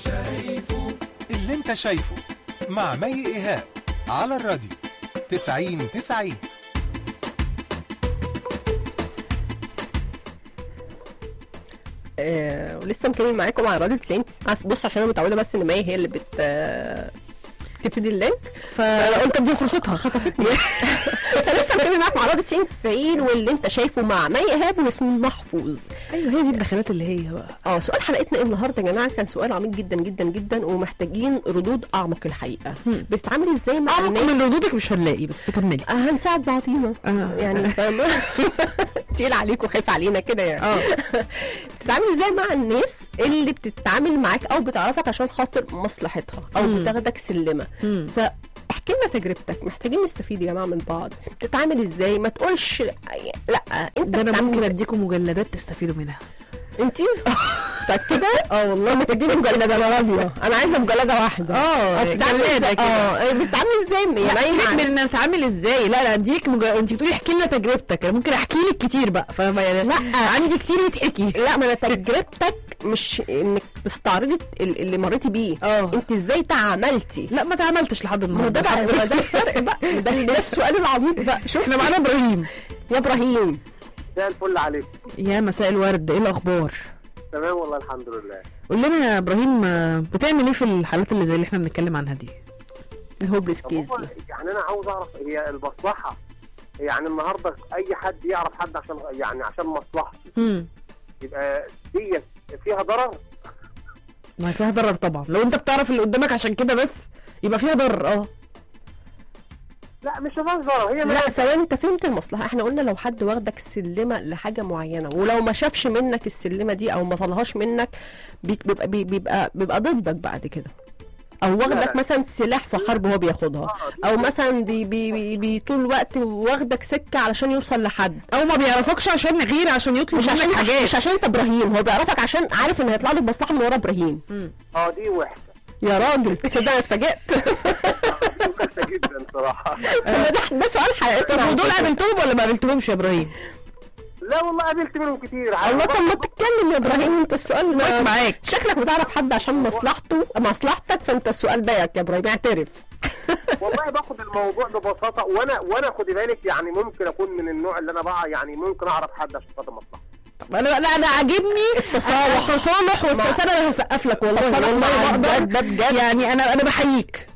اللي انت شايفه مع مي ايهاب على الراديو 90 90 آه ولسه مكمل معاكم على راديو 90 90 بص عشان انا متعوده بس ان مي هي اللي بت آه، بتبتدي اللينك فانا قلت اديها فرصتها خطفتني فلسه مكمل معاكم على راديو 90 90 واللي انت شايفه مع مي ايهاب وياسمين محفوظ ايوه هي دي الدخلات اللي هي بقى اه سؤال حلقتنا النهارده يا جماعه كان سؤال عميق جدا جدا جدا ومحتاجين ردود اعمق الحقيقه هم. بتتعاملي ازاي مع اعمق الناس من ردودك مش هنلاقي بس كملي آه، هنساعد بعضينا آه. يعني فاهمه تقيل عليك وخايف علينا كده يعني اه بتتعاملي ازاي مع الناس اللي بتتعامل معاك او بتعرفك عشان خاطر مصلحتها او مم. بتاخدك سلمه مم. فاحكي لنا تجربتك محتاجين نستفيد يا جماعه من بعض بتتعامل ازاي ما تقولش لا انت ده انا بتتعامل ممكن إزاي؟ اديكم مجلدات تستفيدوا منها انت متاكده اه والله ما تديني مجلده انا راضيه انا عايزه مجلده واحده اه بتتعاملي جلادة ازاي كده. اه بتتعاملي ازاي لا يعني سيبك مع- من ان اتعامل ازاي لا لا اديك مج... انت بتقولي احكي لنا تجربتك انا ممكن احكي لك كتير بقى فاهمه يعني لا. عندي كتير يتحكي لا ما انا تجربتك مش انك تستعرضي ال- اللي مريتي بيه اه انت ازاي تعاملتي لا ما تعاملتش لحد ما هو النهارده ده بقى الحمد ما لله. ده الفرق بقى ده, ده السؤال العميق بقى شفتي احنا معانا ابراهيم يا ابراهيم مساء الفل عليكم يا مساء الورد ايه الاخبار تمام والله الحمد لله قول لنا يا ابراهيم آه، بتعمل ايه في الحالات اللي زي اللي احنا بنتكلم عنها دي الهوبليس طب كيس هو دي يعني انا عاوز اعرف هي المصلحه يعني النهارده اي حد يعرف حد عشان يعني عشان مصلحته امم يبقى ديت فيها ضرر ما هي فيها ضرر طبعا لو انت بتعرف اللي قدامك عشان كده بس يبقى فيها ضرر اه لا مش فيها ضرر هي لا ما ثواني انت فهمت المصلحه احنا قلنا لو حد واخدك سلمه لحاجه معينه ولو ما شافش منك السلمه دي او ما طلعهاش منك بيت- بيبقى بي- بيبقى بيبقى ضدك بعد كده او واخدك لا. مثلا سلاح في حرب هو بياخدها آه، دي- او مثلا بي بي بي, بي طول الوقت واخدك سكه علشان يوصل لحد او ما بيعرفكش عشان غير عشان يطلب مش منك عشان حاجات مش عشان انت ابراهيم هو بيعرفك عشان عارف ان هيطلع لك مصلحه من ورا ابراهيم اه دي وحشه يا راجل تصدق انا اتفاجئت دي وحشه جدا صراحه طب ما ده ده سؤال حلقتنا طب ودول قابلتهم ولا ما قابلتهم يا ابراهيم لا والله قابلت منهم كتير الله طب ما تتكلم يا ابراهيم انت السؤال معاك ما معاك شكلك بتعرف حد عشان مصلحته مصلحتك فانت السؤال ضايقك يا ابراهيم اعترف والله باخد الموضوع ببساطه وانا وانا خدي بالك يعني ممكن اكون من النوع اللي انا بقى يعني ممكن اعرف حد عشان خاطر مصلحته طب انا لا انا عاجبني التصالح. التصالح واستسلام انا هسقف لك والله التصالح والله مع بقدر الذات ده بجد. يعني انا انا بحييك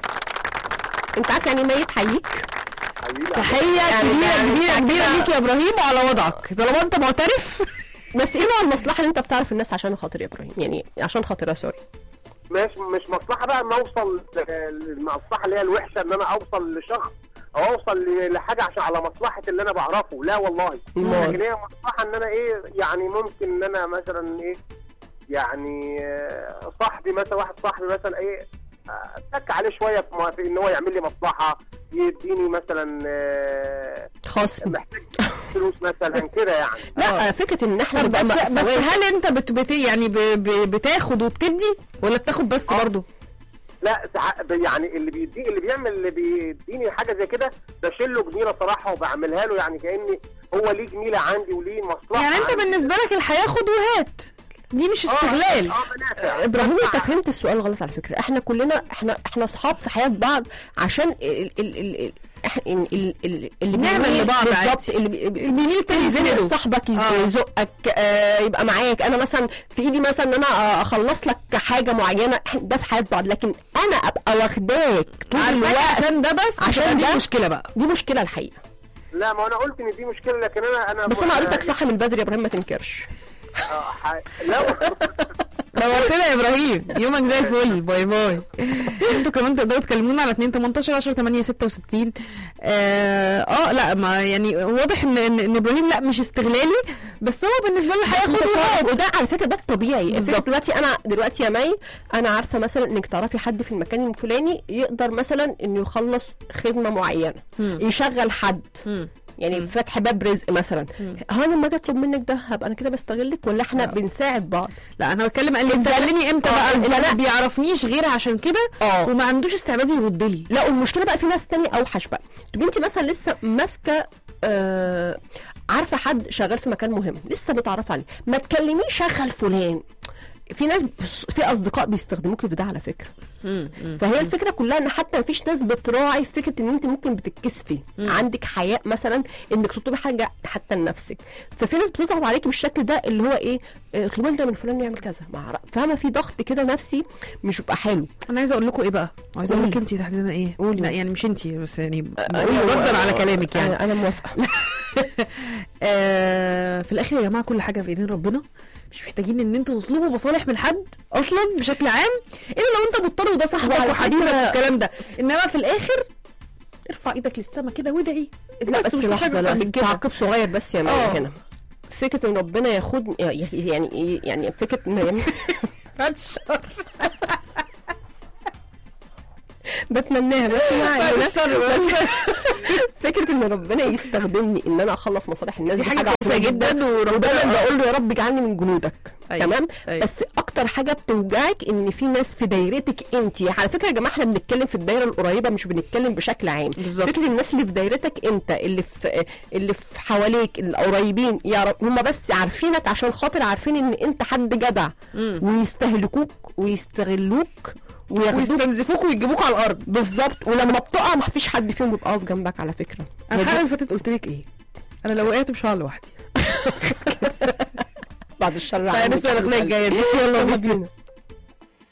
انت عارف يعني ميت حييك حبيبي تحيه يعني كبيره يعني كبيره بتاع كبيره كده- ليك يا ابراهيم وعلى وضعك طالما انت معترف بس ايه نوع المصلحه اللي انت بتعرف الناس عشان خاطر يا ابراهيم يعني عشان خاطرها سوري مش مش مصلحه بقى ان اوصل المصلحه اللي هي الوحشه ان انا اوصل لشخص او اوصل ل- لحاجه عشان على مصلحه اللي انا بعرفه لا والله أمال. لكن هي مصلحه ان انا ايه يعني ممكن ان انا مثلا ايه يعني آه، صاحبي مثلا واحد صاحبي مثلا ايه آه، اتك عليه شويه في م- في ان هو يعمل لي مصلحه يديني مثلا آه، خصم محتاج فلوس مثلا كده يعني لا فكره ان احنا طب نبقى بس بس مأساوية. هل انت بت بت يعني ب ب بتاخد وبتدي ولا بتاخد بس آه. برضه لا ساعات ب- يعني اللي بيدي اللي بيعمل اللي بيديني حاجه زي كده بشيل له جميله صراحه وبعملها له يعني كاني هو ليه جميله عندي وليه مصلحه يعني انت عندي. بالنسبه لك الحياه خد وهات دي مش آه، استغلال اه منافع ابراهيم انت منفعة. فهمت السؤال غلط على فكره احنا كلنا احنا احنا اصحاب في حياه بعض عشان ال ال ال ال إح- ال- ال- ال- اللي نعمل بيميل- لبعض بالظبط عادي. اللي بي- بي- بيميل التاني يزنق يسنده. صاحبك يز- آه. يزقك آه يبقى معاك انا مثلا في ايدي مثلا ان انا آه، اخلص لك حاجه معينه إح- ده في حياه بعض لكن انا ابقى واخداك طول عارفاك الوقت عشان ده بس عشان عشان دي ده- مشكله بقى دي مشكله الحقيقه لا ما انا قلت ان دي مشكله لكن انا انا بس انا قريتك صح من بدري يا ابراهيم ما تنكرش آه، ح- لا نورتنا يا ابراهيم يومك زي الفل باي باي انتوا كمان تقدروا تكلمونا على 2 18 10 8 66 اه, آه لا ما يعني واضح ان ان, إن ابراهيم لا مش استغلالي بس هو بالنسبه له الحياه بس خد متصالح. وهات وده على فكره ده الطبيعي بالظبط. الفكرة دلوقتي انا دلوقتي يا مي انا عارفه مثلا انك تعرفي حد في المكان الفلاني يقدر مثلا انه يخلص خدمه معينه مم. يشغل حد مم. يعني فتح باب رزق مثلا مم. هو انا لما اجي اطلب منك ده هبقى انا كده بستغلك ولا احنا لا. بنساعد بعض لا انا بتكلم قال لي إزاي؟ استغلني امتى آه، بقى إزاي؟ اللي ما بيعرفنيش غير عشان كده اه وما عندوش استعداد يرد لي لا والمشكله بقى في ناس تانية اوحش بقى تبقي انت مثلا لسه ماسكه آه عارفه حد شغال في مكان مهم لسه متعرفه عليه ما تكلميش شغل فلان في ناس في اصدقاء بيستخدموكي في ده على فكره مم. مم. فهي الفكره كلها ان حتى مفيش ناس بتراعي فكره ان انت ممكن بتتكسفي عندك حياء مثلا انك تطلبي حاجه حتى لنفسك ففي ناس بتضغط عليكي بالشكل ده اللي هو ايه آه، اطلبي لنا من فلان يعمل كذا مع فاهمه في ضغط كده نفسي مش بيبقى حلو انا عايزه اقول لكم ايه بقى عايزه اقول لك قولي. انت تحديدا ايه قولي. لا يعني مش انت بس يعني أيوة، ردا على كلامك يعني انا أنا موافقه آه في الاخر يا جماعه كل حاجه في ايدين ربنا مش محتاجين ان انتوا تطلبوا مصالح من حد اصلا بشكل عام الا لو انت مضطر وده صاحبك وعلى وحبيبك فكرة- والكلام ده انما في الاخر ارفع ايدك للسما كده وادعي لا بس مش محتاج لحظه أكتر لا من كده. تعقيب صغير بس يا آه. ماما هنا فكره ان ربنا ياخد يعني يعني فكره ان بتمناها بس يعني بس فكره ان ربنا يستخدمني ان انا اخلص مصالح الناس دي حاجه كويسه عظيمة جدا ودايما وربنا بقول له يا رب اجعلني من جنودك أيوة. تمام أيوة. بس اكتر حاجه بتوجعك ان في ناس في دايرتك انت على فكره يا جماعه احنا بنتكلم في الدايره القريبه مش بنتكلم بشكل عام بالظبط. فكره الناس اللي في دايرتك انت اللي في اللي في حواليك القريبين يعرف هم بس عارفينك عشان خاطر عارفين ان انت حد جدع مم. ويستهلكوك ويستغلوك وياخدوك ويستنزفوك ويجيبوك على الارض بالظبط ولما بتقع ما فيش حد فيهم بيبقى واقف جنبك على فكره انا هي دي الحلقه اللي فاتت قلت لك ايه انا لو وقعت مش هقع لوحدي بعد الشر تعالى نسال الاغنيه الجايه دي يلا بينا